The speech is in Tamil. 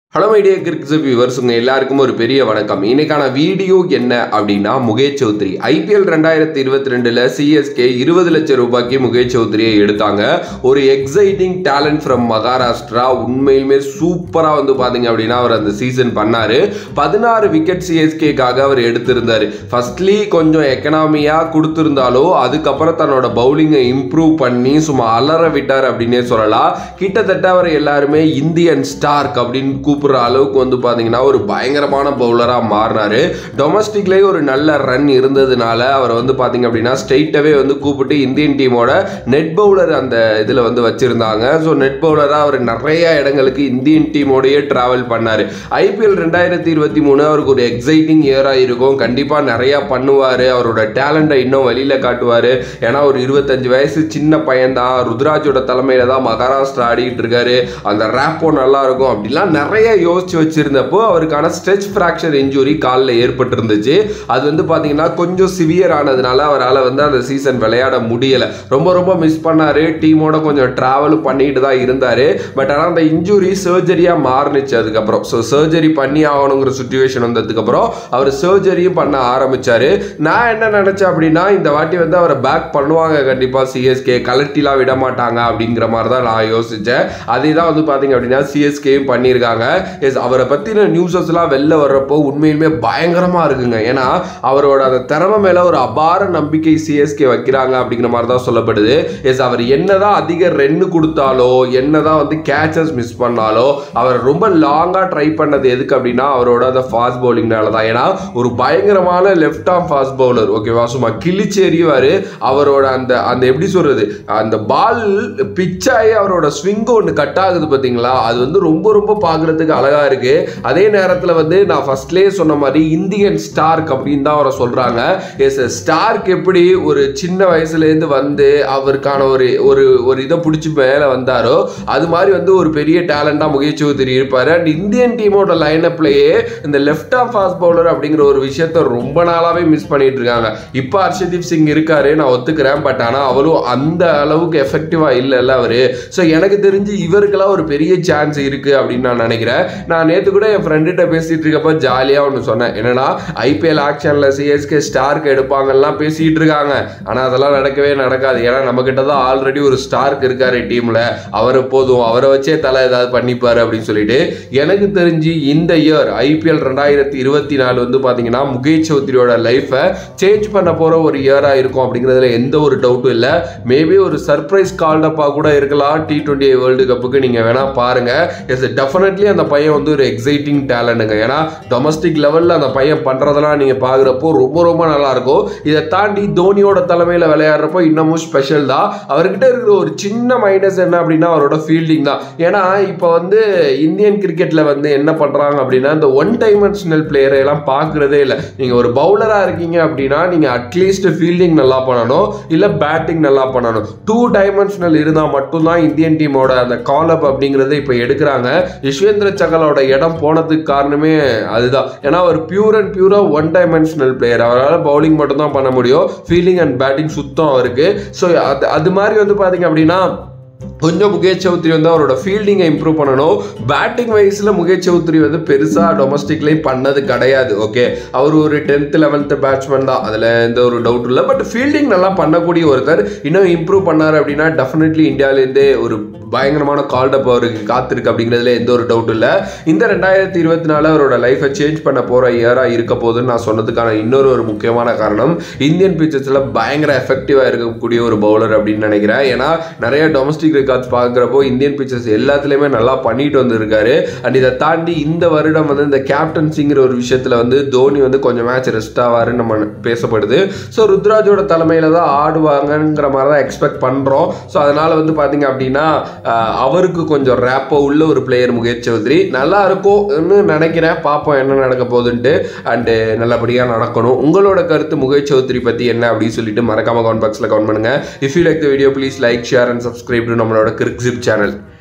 ஹலோ மைடிய கிரிக்ஸ் வியூவர்ஸ் உங்கள் எல்லாருக்கும் ஒரு பெரிய வணக்கம் இன்னைக்கான வீடியோ என்ன அப்படின்னா முகேஷ் சௌத்ரி ஐபிஎல் ரெண்டாயிரத்தி இருபத்தி ரெண்டில் சிஎஸ்கே இருபது லட்சம் ரூபாய்க்கு முகேஷ் சௌத்ரியை எடுத்தாங்க ஒரு எக்ஸைட்டிங் டேலண்ட் ஃப்ரம் மகாராஷ்டிரா உண்மையிலுமே சூப்பராக வந்து பார்த்தீங்க அப்படின்னா அவர் அந்த சீசன் பண்ணார் பதினாறு விக்கெட் சிஎஸ்கேக்காக அவர் எடுத்திருந்தார் ஃபர்ஸ்ட்லி கொஞ்சம் எக்கனாமியாக கொடுத்துருந்தாலோ அதுக்கப்புறம் தன்னோட பவுலிங்கை இம்ப்ரூவ் பண்ணி சும்மா அலற விட்டார் அப்படின்னே சொல்லலாம் கிட்டத்தட்ட அவர் எல்லாருமே இந்தியன் ஸ்டார்க் அப்படின்னு கூப்பிடுற அளவுக்கு வந்து பார்த்தீங்கன்னா ஒரு பயங்கரமான பவுலராக மாறினாரு டொமஸ்டிக்லேயே ஒரு நல்ல ரன் இருந்ததுனால அவர் வந்து பார்த்தீங்க அப்படின்னா ஸ்ட்ரெயிட்டாகவே வந்து கூப்பிட்டு இந்தியன் டீமோட நெட் பவுலர் அந்த இதில் வந்து வச்சுருந்தாங்க ஸோ நெட் பவுலராக அவர் நிறைய இடங்களுக்கு இந்தியன் டீமோடையே ட்ராவல் பண்ணார் ஐபிஎல் ரெண்டாயிரத்தி இருபத்தி மூணு அவருக்கு ஒரு எக்ஸைட்டிங் இயராக இருக்கும் கண்டிப்பாக நிறையா பண்ணுவார் அவரோட டேலண்ட்டை இன்னும் வெளியில் காட்டுவார் ஏன்னா ஒரு இருபத்தஞ்சு வயசு சின்ன பையன்தான் ருத்ராஜோட தலைமையில் தான் மகாராஷ்டிரா ஆடிக்கிட்டு இருக்காரு அந்த ரேப்போ நல்லா இருக்கும் அப்படிலாம் நிறைய யோசிச்சு வச்சிருந்தப்போ அவருக்கான ஸ்ட்ரெச் ஃப்ராக்சர் இன்ஜுரி காலில் ஏற்பட்டிருந்துச்சு அது வந்து பார்த்தீங்கன்னா கொஞ்சம் சிவியர் ஆனதுனால அவரால் வந்து அந்த சீசன் விளையாட முடியலை ரொம்ப ரொம்ப மிஸ் பண்ணார் டீமோட கொஞ்சம் ட்ராவலும் பண்ணிட்டு தான் இருந்தார் பட் ஆனால் அந்த இன்ஜுரி சர்ஜரியாக மாறுனுச்சு அதுக்கப்புறம் ஸோ சர்ஜரி பண்ணி ஆகணுங்கிற சுச்சுவேஷன் வந்ததுக்கப்புறம் அவர் சர்ஜரியும் பண்ண ஆரம்பிச்சார் நான் என்ன நினச்சேன் அப்படின்னா இந்த வாட்டி வந்து அவரை பேக் பண்ணுவாங்க கண்டிப்பாக சிஎஸ்கே கலட்டிலாம் விட மாட்டாங்க அப்படிங்கிற மாதிரி தான் நான் யோசித்தேன் அதே தான் வந்து பார்த்தீங்க அப்படின்னா சிஎஸ்கேயும் பண்ணியிருக்காங்க எஸ் அவரை பற்றின நியூஸஸ்லாம் வெளில வர்றப்போ உண்மையிலுமே பயங்கரமாக இருக்குங்க ஏன்னா அவரோட அந்த திறமை மேலே ஒரு அபார நம்பிக்கை சிஎஸ்கே வைக்கிறாங்க அப்படிங்கிற மாதிரி தான் சொல்லப்படுது எஸ் அவர் என்னதான் அதிக ரென்னு கொடுத்தாலோ என்னதான் வந்து கேச்சஸ் மிஸ் பண்ணாலோ அவர் ரொம்ப லாங்காக ட்ரை பண்ணது எதுக்கு அப்படின்னா அவரோட அந்த ஃபாஸ்ட் பவுலிங்னால தான் ஏன்னா ஒரு பயங்கரமான லெஃப்ட் ஆம் ஃபாஸ்ட் பவுலர் ஓகேவா சும்மா கிழிச்சு எறிவார் அவரோட அந்த அந்த எப்படி சொல்றது அந்த பால் பிச்சாகி அவரோட ஸ்விங்கு ஒன்று கட் ஆகுது பார்த்தீங்களா அது வந்து ரொம்ப ரொம்ப பார்க்குறதுக்கு அழகாக இருக்கு அதே நேரத்தில் வந்து நான் ஃபர்ஸ்ட்லேயே சொன்ன மாதிரி இந்தியன் ஸ்டார்க் அப்படின்னு தான் அவரை சொல்கிறாங்க எஸ் ஸ்டார்க் எப்படி ஒரு சின்ன வயசுலேருந்து வந்து அவருக்கான ஒரு ஒரு ஒரு இதை பிடிச்சி மேலே வந்தாரோ அது மாதிரி வந்து ஒரு பெரிய டேலண்டாக முகேஷ் சௌத்ரி இருப்பார் அண்ட் இந்தியன் டீமோட லைனப்லேயே இந்த லெஃப்ட் ஆஃப் ஃபாஸ்ட் பவுலர் அப்படிங்கிற ஒரு விஷயத்த ரொம்ப நாளாகவே மிஸ் பண்ணிட்டு இருக்காங்க இப்போ ஹர்ஷதீப் சிங் இருக்காரு நான் ஒத்துக்கிறேன் பட் ஆனால் அவரும் அந்த அளவுக்கு எஃபெக்டிவாக இல்லைல்ல அவர் ஸோ எனக்கு தெரிஞ்சு இவருக்கெல்லாம் ஒரு பெரிய சான்ஸ் இருக்குது அப்படின்னு நான் நினைக்கிறேன் நான் நேற்று கூட என் ஃப்ரெண்டுகிட்ட பேசிகிட்டு இருக்கப்ப ஜாலியாக ஒன்று சொன்னேன் என்னன்னா ஐபிஎல் ஆக்ஷனில் சிஎஸ்கே ஸ்டார்க் எடுப்பாங்கலாம் பேசிகிட்டு இருக்காங்க ஆனால் அதெல்லாம் நடக்கவே நடக்காது ஏன்னா நம்மக்கிட்ட தான் ஆல்ரெடி ஒரு ஸ்டார்க் இருக்கார் டீமில் அவர் போதும் அவரை வச்சே தலை ஏதாவது பண்ணிப்பார் அப்படின்னு சொல்லிட்டு எனக்கு தெரிஞ்சு இந்த இயர் ஐபிஎல் ரெண்டாயிரத்தி இருபத்தி நாலு வந்து பார்த்தீங்கன்னா முகேஷ் சௌத்ரியோட லைஃப்பை சேஞ்ச் பண்ண போகிற ஒரு இயராக இருக்கும் அப்படிங்கிறதுல எந்த ஒரு டவுட்டும் இல்லை மேபி ஒரு சர்ப்ரைஸ் கால்டப்பாக கூட இருக்கலாம் டி டுவெண்ட்டி வேர்ல்டு கப்புக்கு நீங்கள் வேணால் பாருங்கள் எஸ் டெஃபினெட்லி அந்த பையன் வந்து ஒரு எக்ஸைட்டிங் டேலண்ட்டுங்க ஏன்னா டொமஸ்டிக் லெவலில் அந்த பையன் பண்ணுறதெல்லாம் நீங்கள் பார்க்குறப்போ ரொம்ப ரொம்ப நல்லாயிருக்கும் இதை தாண்டி தோனியோட தலைமையில் விளையாடுறப்போ இன்னமும் ஸ்பெஷல் தான் அவர்கிட்ட இருக்கிற ஒரு சின்ன மைனஸ் என்ன அப்படின்னா அவரோட ஃபீல்டிங் தான் ஏன்னா இப்போ வந்து இந்தியன் கிரிக்கெட்டில் வந்து என்ன பண்ணுறாங்க அப்படின்னா இந்த ஒன் டைமென்ஷனல் பிளேயரை எல்லாம் பார்க்குறதே இல்லை நீங்கள் ஒரு பவுலராக இருக்கீங்க அப்படின்னா நீங்கள் அட்லீஸ்ட் ஃபீல்டிங் நல்லா பண்ணணும் இல்லை பேட்டிங் நல்லா பண்ணணும் டூ டைமென்ஷனல் இருந்தால் மட்டும்தான் இந்தியன் டீமோட அந்த கால் அப் அப்படிங்கிறத இப்போ எடுக்கிறாங்க யஷ்வேந்திர சகலோட இடம் போனதுக்கு காரணமே அதுதான் ஏன்னா அவர் பியூர் அண்ட் பியூராக ஒன் டைமென்ஷனல் பிளேயர் அவரால் பவுலிங் மட்டும் தான் பண்ண முடியும் ஃபீல்டிங் அண்ட் பேட்டிங் சுத்தம் அவருக்கு ஸோ அது அது மாதிரி வந்து பார்த்தீங்க அப்படின்னா கொஞ்சம் முகேஷ் சௌத்ரி வந்து அவரோட ஃபீல்டிங்கை இம்ப்ரூவ் பண்ணணும் பேட்டிங் வைஸில் முகேஷ் சௌத்ரி வந்து பெருசாக டொமஸ்டிக்லேயும் பண்ணது கிடையாது ஓகே அவர் ஒரு டென்த்து லெவன்த்து பேட்ஸ்மேன் தான் அதில் எந்த ஒரு டவுட் இல்லை பட் ஃபீல்டிங் நல்லா பண்ணக்கூடிய ஒருத்தர் இன்னும் இம்ப்ரூவ் பண்ணார் அப்படின்னா டெஃபினெட்லி இந்தியாவிலேருந்தே ஒரு பயங்கரமான கால்டப் அவருக்கு காத்திருக்கு அப்படிங்கிறதுல எந்த ஒரு டவுட் இல்லை இந்த ரெண்டாயிரத்தி இருபத்தி நாலு அவரோட லைஃப்பை சேஞ்ச் பண்ண போகிற இயராக இருக்க போதுன்னு நான் சொன்னதுக்கான இன்னொரு ஒரு முக்கியமான காரணம் இந்தியன் பிச்சர்ஸில் பயங்கர எஃபெக்டிவாக இருக்கக்கூடிய ஒரு பவுலர் அப்படின்னு நினைக்கிறேன் ஏன்னா நிறைய டொமஸ்டிக் ரெக்கார்ட்ஸ் பார்க்குறப்போ இந்தியன் பிச்சர்ஸ் எல்லாத்துலேயுமே நல்லா பண்ணிட்டு வந்திருக்காரு அண்ட் இதை தாண்டி இந்த வருடம் வந்து இந்த கேப்டன்சிங்கிற ஒரு விஷயத்தில் வந்து தோனி வந்து கொஞ்சம் மேட்ச் ரெஸ்ட் ஆவாருன்னு நம்ம பேசப்படுது ஸோ ருத்ராஜோட தலைமையில் தான் ஆடுவாங்கங்கிற மாதிரி தான் எக்ஸ்பெக்ட் பண்ணுறோம் ஸோ அதனால் வந்து பார்த்தீங்க அப்படின்னா ஆஹ், அவருக்கு கொஞ்சம் ரேப்போ உள்ள ஒரு பிளேயர் முகேஷ் சௌத்ரி நல்லா இருக்கும்னு நினைக்கிறேன் பார்ப்போம் என்ன நடக்க போகுதுன்ட்டு அண்டு நல்லபடியாக நடக்கணும் உங்களோட கருத்து முகேஷ் சௌத்ரி பற்றி என்ன அப்படின்னு சொல்லிட்டு மறக்காம கமெண்ட் பாக்ஸில் கமெண்ட் பண்ணுங்கள் if you like the video please like share and subscribe to நம்மளோட கிரிக்ஸிப் சேனல்